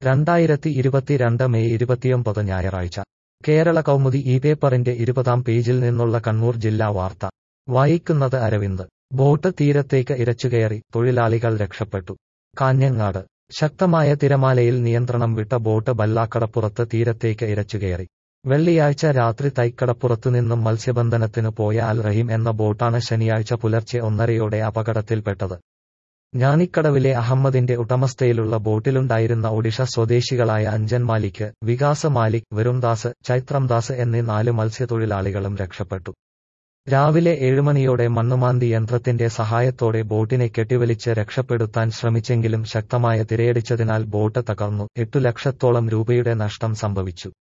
രണ്ടായിരത്തി ഇരുപത്തിരണ്ട് മെയ് ഇരുപത്തിയൊമ്പത് ഞായറാഴ്ച കേരള കൗമുദി ഈ പേപ്പറിന്റെ ഇരുപതാം പേജിൽ നിന്നുള്ള കണ്ണൂർ ജില്ലാ വാർത്ത വായിക്കുന്നത് അരവിന്ദ് ബോട്ട് തീരത്തേക്ക് ഇരച്ചുകയറി തൊഴിലാളികൾ രക്ഷപ്പെട്ടു കാഞ്ഞങ്ങാട് ശക്തമായ തിരമാലയിൽ നിയന്ത്രണം വിട്ട ബോട്ട് ബല്ലാക്കടപ്പുറത്ത് തീരത്തേക്ക് ഇരച്ചുകയറി വെള്ളിയാഴ്ച രാത്രി തൈക്കടപ്പുറത്തുനിന്നും മത്സ്യബന്ധനത്തിനു പോയ അൽ റഹീം എന്ന ബോട്ടാണ് ശനിയാഴ്ച പുലർച്ചെ ഒന്നരയോടെ അപകടത്തിൽപ്പെട്ടത് ഞാനിക്കടവിലെ അഹമ്മദിന്റെ ഉടമസ്ഥയിലുള്ള ബോട്ടിലുണ്ടായിരുന്ന ഒഡിഷ സ്വദേശികളായ അഞ്ജൻ മാലിക് വികാസ് മാലിക് വരുൺദാസ് ചൈത്രംദാസ് എന്നീ നാല് മത്സ്യത്തൊഴിലാളികളും രക്ഷപ്പെട്ടു രാവിലെ ഏഴുമണിയോടെ മണ്ണുമാന്തി യന്ത്രത്തിന്റെ സഹായത്തോടെ ബോട്ടിനെ കെട്ടിവലിച്ച് രക്ഷപ്പെടുത്താൻ ശ്രമിച്ചെങ്കിലും ശക്തമായ തിരയടിച്ചതിനാൽ ബോട്ട് തകർന്നു എട്ടു ലക്ഷത്തോളം രൂപയുടെ നഷ്ടം സംഭവിച്ചു